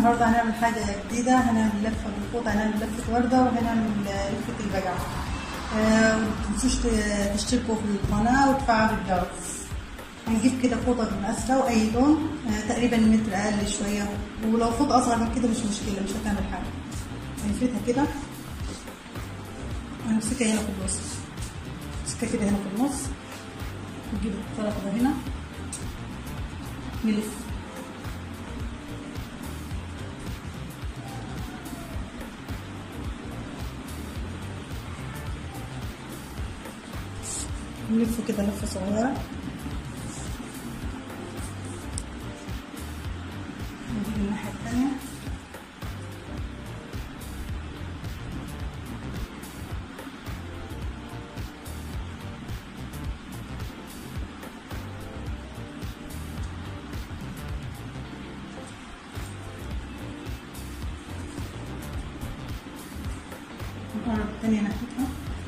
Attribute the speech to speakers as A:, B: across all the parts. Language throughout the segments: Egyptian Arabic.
A: النهارده هنعمل حاجة جديدة هنعمل لفة من فوطة هنعمل لفة وردة وهنعمل لفة البجع آه، ومتنسوش ت- تشتركوا في القناة وتفعلوا الجرس هنجيب كده فوطة بالمقاسة وأي لون آه، تقريبا متر أقل شوية ولو فوطة أصغر من كده مش مشكلة مش هتعمل حاجة هنفردها كده هنمسكها هنا في النص نمسكها كده هنا في النص نجيب الطرف ده هنا نلف نلف كده لفة صغيرة نجيب الناحية التانية نقرب التانية ناحيتها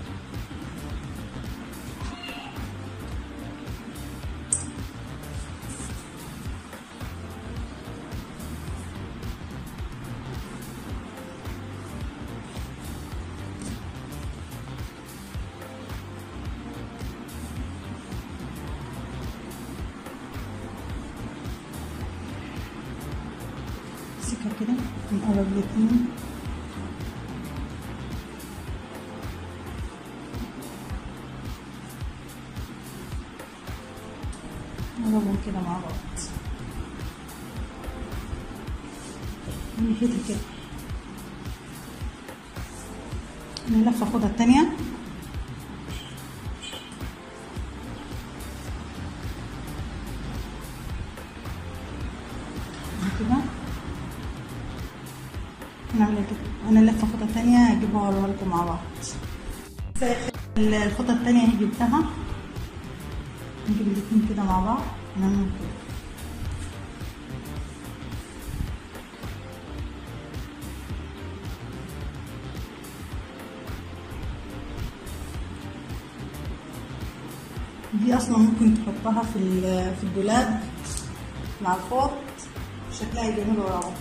A: نمسكها كده نقرب الاتنين نقربهم كده مع بعض نفردها كده نلف الخطة التانية كده نعمل كده انا لفه خطه تانية هجيبها واوريها لكم مع بعض الخطه التانية هي جبتها نجيب الاتنين كده مع بعض نعمل كده دي اصلا ممكن تحطها في ال- في الدولاب مع الفوط شكلها جميل وروعه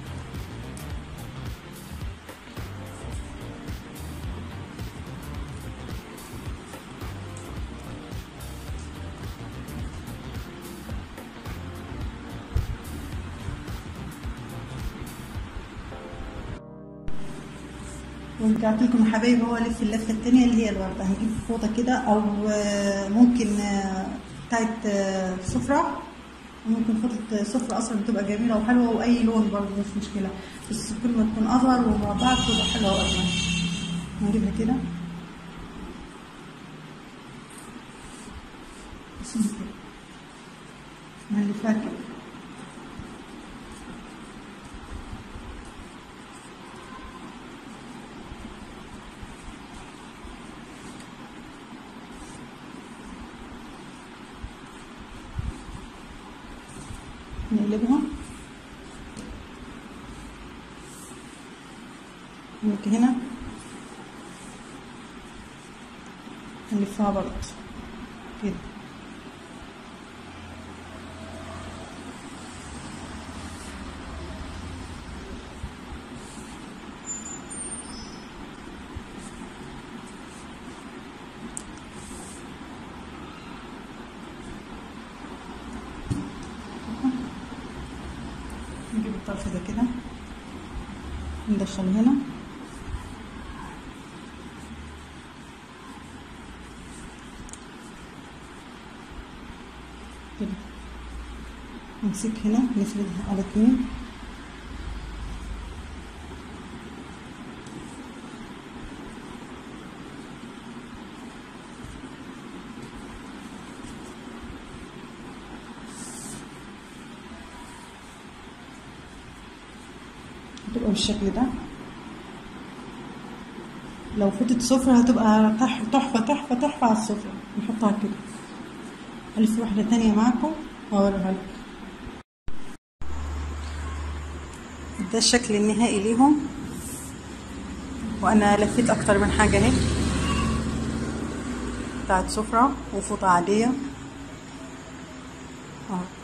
A: ورجعت لكم يا حبايبي هو لف اللفه التانية اللي هي الورده هنجيب فوطه كده او آه، ممكن آه، بتاعت آه، سفره ممكن فوطه سفره اصلا بتبقى جميله وحلوه واي لون برضه مش مشكله بس كل ما تكون اصغر ومربعه بتبقى حلوه واجمل هنجيبها كده بس كده هنلفها كده نقلبها نك هنا نلفها برضه كده نجيب الطرف ده كده ندخله هنا كده نمسك هنا نفردها على اتنين هتبقى بالشكل ده لو فوطة سفرة هتبقى تح- تحفة تحفة تحفة على السفرة نحطها كده ألف واحدة تانية معاكم وأوريها لكم ده الشكل النهائي ليهم وأنا لفيت أكتر من حاجة اهي بتاعت سفرة وفوطة عادية اهو